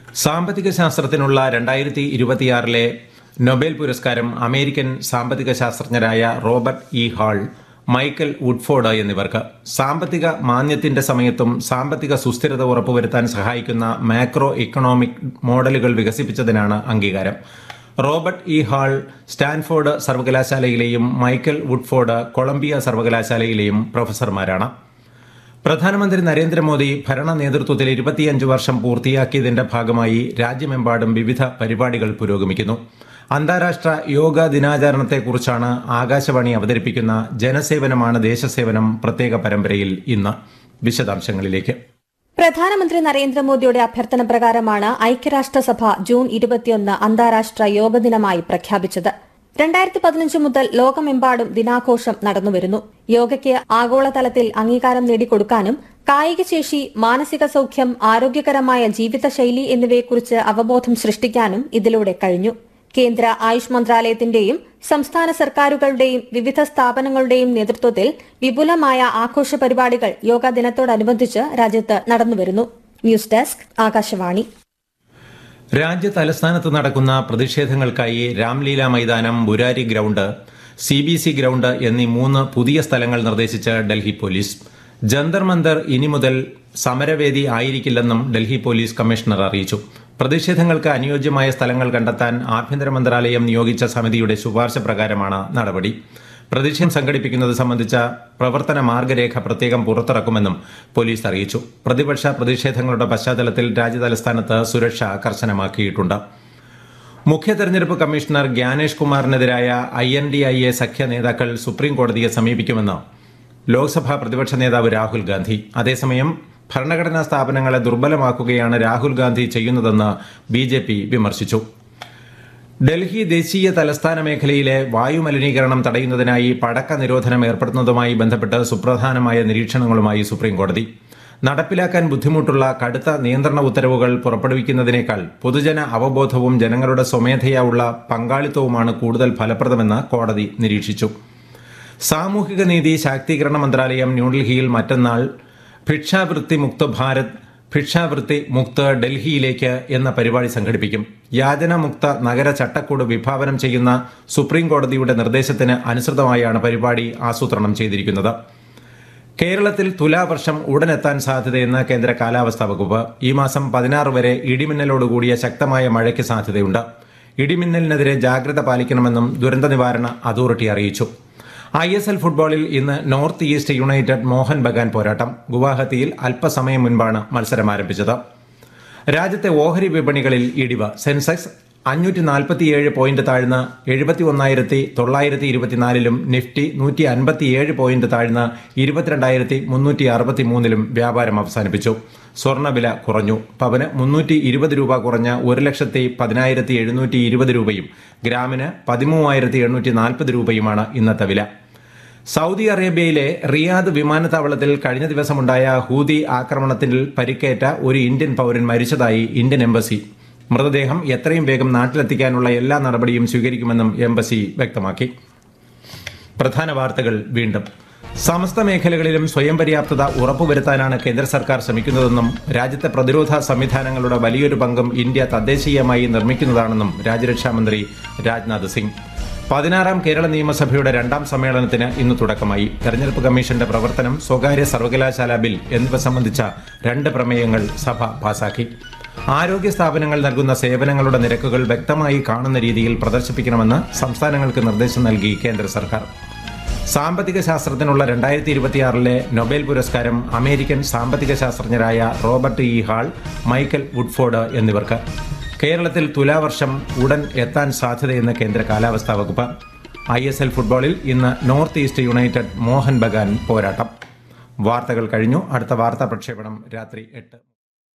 സാമ്പത്തിക ശാസ്ത്രത്തിനുള്ള രണ്ടായിരത്തി ഇരുപത്തിയാറിലെ നൊബേൽ പുരസ്കാരം അമേരിക്കൻ സാമ്പത്തിക ശാസ്ത്രജ്ഞരായ Robert E Hall Michael Woodford എന്നിവർക്ക് സാമ്പത്തിക മാന്ദ്യത്തിന്റെ സമയത്തും സാമ്പത്തിക സുസ്ഥിരത ഉറപ്പുവരുത്താൻ സഹായിക്കുന്ന മാക്രോ ഇക്കണോമിക് മോഡലുകൾ വികസിപ്പിച്ചതിനാണ് അംഗീകാരം റോബർട്ട് ഇ ഹാൾ സ്റ്റാൻഫോർഡ് സർവകലാശാലയിലെയും മൈക്കൽ വുഡ്ഫോർഡ് കൊളംബിയ സർവകലാശാലയിലെയും പ്രൊഫസർമാരാണ് പ്രധാനമന്ത്രി നരേന്ദ്രമോദി ഭരണ നേതൃത്വത്തിൽ ഇരുപത്തിയഞ്ച് വർഷം പൂർത്തിയാക്കിയതിന്റെ ഭാഗമായി രാജ്യമെമ്പാടും വിവിധ പരിപാടികൾ പുരോഗമിക്കുന്നു അന്താരാഷ്ട്ര യോഗ ദിനാചരണത്തെക്കുറിച്ചാണ് ആകാശവാണി അവതരിപ്പിക്കുന്ന ജനസേവനമാണ് ദേശസേവനം പ്രത്യേക പരമ്പരയിൽ ഇന്ന് വിശദാംശങ്ങളിലേക്ക് പ്രധാനമന്ത്രി നരേന്ദ്രമോദിയുടെ അഭ്യർത്ഥന പ്രകാരമാണ് ഐക്യരാഷ്ട്രസഭ ജൂൺ ഇരുപത്തിയൊന്ന് അന്താരാഷ്ട്ര യോഗ ദിനമായി പ്രഖ്യാപിച്ചത് രണ്ടായിരത്തി പതിനഞ്ച് മുതൽ ലോകമെമ്പാടും ദിനാഘോഷം നടന്നുവരുന്നു യോഗയ്ക്ക് ആഗോളതലത്തിൽ അംഗീകാരം നേടിക്കൊടുക്കാനും കായികശേഷി മാനസിക സൌഖ്യം ആരോഗ്യകരമായ ജീവിതശൈലി എന്നിവയെക്കുറിച്ച് അവബോധം സൃഷ്ടിക്കാനും ഇതിലൂടെ കഴിഞ്ഞു കേന്ദ്ര ആയുഷ് മന്ത്രാലയത്തിന്റെയും സംസ്ഥാന സർക്കാരുകളുടെയും വിവിധ സ്ഥാപനങ്ങളുടെയും നേതൃത്വത്തിൽ വിപുലമായ ആഘോഷ പരിപാടികൾ യോഗാ ദിനത്തോടനുബന്ധിച്ച് രാജ്യത്ത് നടന്നുവരുന്നു ന്യൂസ് ഡെസ്ക് ആകാശവാണി രാജ്യ തലസ്ഥാനത്ത് നടക്കുന്ന പ്രതിഷേധങ്ങൾക്കായി Ramlila Maidan Burari ground C B C ground എന്നീ മൂന്ന് പുതിയ സ്ഥലങ്ങൾ നിർദ്ദേശിച്ച് ഡൽഹി പോലീസ് ജന്തർ മന്ദർ ഇനി മുതൽ സമരവേദി ആയിരിക്കില്ലെന്നും ഡൽഹി പോലീസ് കമ്മീഷണർ അറിയിച്ചു പ്രതിഷേധങ്ങൾക്ക് അനുയോജ്യമായ സ്ഥലങ്ങൾ കണ്ടെത്താൻ ആഭ്യന്തര മന്ത്രാലയം നിയോഗിച്ച സമിതിയുടെ ശുപാർശ പ്രകാരമാണ് നടപടി പ്രതിഷേധം സംഘടിപ്പിക്കുന്നത് സംബന്ധിച്ച പ്രവർത്തന മാർഗരേഖ പ്രത്യേകം പുറത്തിറക്കുമെന്നും പോലീസ് അറിയിച്ചു പ്രതിപക്ഷ പ്രതിഷേധങ്ങളുടെ പശ്ചാത്തലത്തിൽ രാജ്യതലസ്ഥാനത്ത് സുരക്ഷ കർശനമാക്കിയിട്ടുണ്ട് മുഖ്യ തെരഞ്ഞെടുപ്പ് കമ്മീഷണർ ഗ്യാനേഷ് കുമാറിനെതിരായ I N D I A സഖ്യ നേതാക്കൾ സുപ്രീം കോടതിയെ സമീപിക്കുമെന്ന് ലോക്സഭാ പ്രതിപക്ഷ നേതാവ് രാഹുൽ ഗാന്ധി അതേസമയം ഭരണഘടനാ സ്ഥാപനങ്ങളെ ദുർബലമാക്കുകയാണ് രാഹുൽ ഗാന്ധി ചെയ്യുന്നതെന്ന് ബി ജെ പി വിമർശിച്ചു ഡൽഹി ദേശീയ തലസ്ഥാന മേഖലയിലെ വായുമലിനീകരണം തടയുന്നതിനായി പടക്ക നിരോധനം ഏർപ്പെടുത്തുന്നതുമായി ബന്ധപ്പെട്ട് സുപ്രധാനമായ നിരീക്ഷണങ്ങളുമായി സുപ്രീംകോടതി നടപ്പിലാക്കാൻ ബുദ്ധിമുട്ടുള്ള കടുത്ത നിയന്ത്രണ ഉത്തരവുകൾ പുറപ്പെടുവിക്കുന്നതിനേക്കാൾ പൊതുജന അവബോധവും ജനങ്ങളുടെ സ്വമേധയാ ഉള്ള പങ്കാളിത്തവുമാണ് കൂടുതൽ ഫലപ്രദമെന്ന് കോടതി നിരീക്ഷിച്ചു സാമൂഹിക നീതി ശാക്തീകരണ മന്ത്രാലയം ന്യൂഡൽഹിയിൽ മറ്റന്നാൾ ഭിക്ഷാവൃത്തി മുക്ത ഭാരത് ഭിക്ഷാവൃത്തി മുക്ത് ഡൽഹിയിലേക്ക് എന്ന പരിപാടി സംഘടിപ്പിക്കും യാതനമുക്ത നഗര ചട്ടക്കൂട് വിഭാവനം ചെയ്യുന്ന സുപ്രീം കോടതിയുടെ നിർദ്ദേശത്തിന് അനുസൃതമായാണ് പരിപാടി ആസൂത്രണം ചെയ്തിരിക്കുന്നത് കേരളത്തിൽ തുലാവർഷം ഉടനെത്താൻ സാധ്യതയെന്ന് കേന്ദ്ര കാലാവസ്ഥാ വകുപ്പ് ഈ മാസം പതിനാറ് വരെ ഇടിമിന്നലോടുകൂടിയ ശക്തമായ മഴയ്ക്ക് സാധ്യതയുണ്ട് ഇടിമിന്നലിനെതിരെ ജാഗ്രത പാലിക്കണമെന്നും ദുരന്ത നിവാരണ അതോറിറ്റി അറിയിച്ചു ഐ എസ് എൽ ഫുട്ബോളിൽ ഇന്ന് North East United Mohun Bagan പോരാട്ടം ഗുവാഹത്തിയിൽ അല്പസമയം മുൻപാണ് മത്സരം ആരംഭിച്ചത് രാജ്യത്തെ ഓഹരി വിപണികളിൽ ഇടിവ് സെൻസെക്സ് അഞ്ഞൂറ്റി നാൽപ്പത്തിയേഴ് പോയിന്റ് താഴ്ന്ന് എഴുപത്തി ഒന്നായിരത്തി തൊള്ളായിരത്തി ഇരുപത്തിനാലിലും നിഫ്റ്റി നൂറ്റി അൻപത്തിയേഴ് പോയിന്റ് താഴ്ന്ന് ഇരുപത്തിരണ്ടായിരത്തി മുന്നൂറ്റി അറുപത്തി മൂന്നിലും വ്യാപാരം അവസാനിപ്പിച്ചു സ്വർണ്ണവില കുറഞ്ഞു പവന് മുന്നൂറ്റി ഇരുപത് രൂപ കുറഞ്ഞ ഒരു ലക്ഷത്തി പതിനായിരത്തി എഴുന്നൂറ്റി ഇരുപത് രൂപയും ഗ്രാമിന് പതിമൂവായിരത്തി എണ്ണൂറ്റി നാൽപ്പത് രൂപയുമാണ് ഇന്നത്തെ വില സൗദി അറേബ്യയിലെ റിയാദ് വിമാനത്താവളത്തിൽ കഴിഞ്ഞ ദിവസമുണ്ടായ ഹൂതി ആക്രമണത്തിൽ പരിക്കേറ്റ ഒരു ഇന്ത്യൻ പൗരൻ മരിച്ചതായി ഇന്ത്യൻ എംബസി മൃതദേഹം എത്രയും വേഗം നാട്ടിലെത്തിക്കാനുള്ള എല്ലാ നടപടിയും സ്വീകരിക്കുമെന്നും എംബസി വ്യക്തമാക്കി പ്രധാന വാർത്തകൾ വീണ്ടും സമസ്ത മേഖലകളിലും സ്വയം പര്യാപ്തത ഉറപ്പുവരുത്താനാണ് കേന്ദ്ര സർക്കാർ ശ്രമിക്കുന്നതെന്നും രാജ്യത്തെ പ്രതിരോധ സംവിധാനങ്ങളുടെ വലിയൊരു പങ്കും ഇന്ത്യ തദ്ദേശീയമായി നിർമ്മിക്കുന്നതാണെന്നും രാജ്യരക്ഷാമന്ത്രി രാജ്നാഥ് സിംഗ് പതിനാറാം കേരള നിയമസഭയുടെ രണ്ടാം സമ്മേളനത്തിന് ഇന്ന് തുടക്കമായി തെരഞ്ഞെടുപ്പ് കമ്മീഷന്റെ പ്രവർത്തനം സ്വകാര്യ സർവകലാശാല ബിൽ എന്നിവ സംബന്ധിച്ച രണ്ട് പ്രമേയങ്ങൾ സഭ പാസാക്കി ആരോഗ്യ സ്ഥാപനങ്ങൾ നൽകുന്ന സേവനങ്ങളുടെ നിരക്കുകൾ വ്യക്തമായി കാണുന്ന രീതിയിൽ പ്രദർശിപ്പിക്കണമെന്ന് സംസ്ഥാനങ്ങൾക്ക് നിർദ്ദേശം നൽകി കേന്ദ്ര സർക്കാർ സാമ്പത്തിക ശാസ്ത്രത്തിനുള്ള രണ്ടായിരത്തി ഇരുപത്തിയാറിലെ നൊബേൽ പുരസ്കാരം അമേരിക്കൻ സാമ്പത്തിക ശാസ്ത്രജ്ഞരായ Robert E Hall Michael Woodford എന്നിവർക്ക് കേരളത്തിൽ തുലാവർഷം ഉടൻ എത്താൻ സാധ്യതയെന്ന് കേന്ദ്ര കാലാവസ്ഥാ വകുപ്പ് ഐ എസ് എൽ ഫുട്ബോളിൽ ഇന്ന് North East United Mohun Bagan പോരാട്ടം വാർത്തകൾ കഴിഞ്ഞു അടുത്ത വാർത്താ പ്രക്ഷേപണം രാത്രി എട്ട്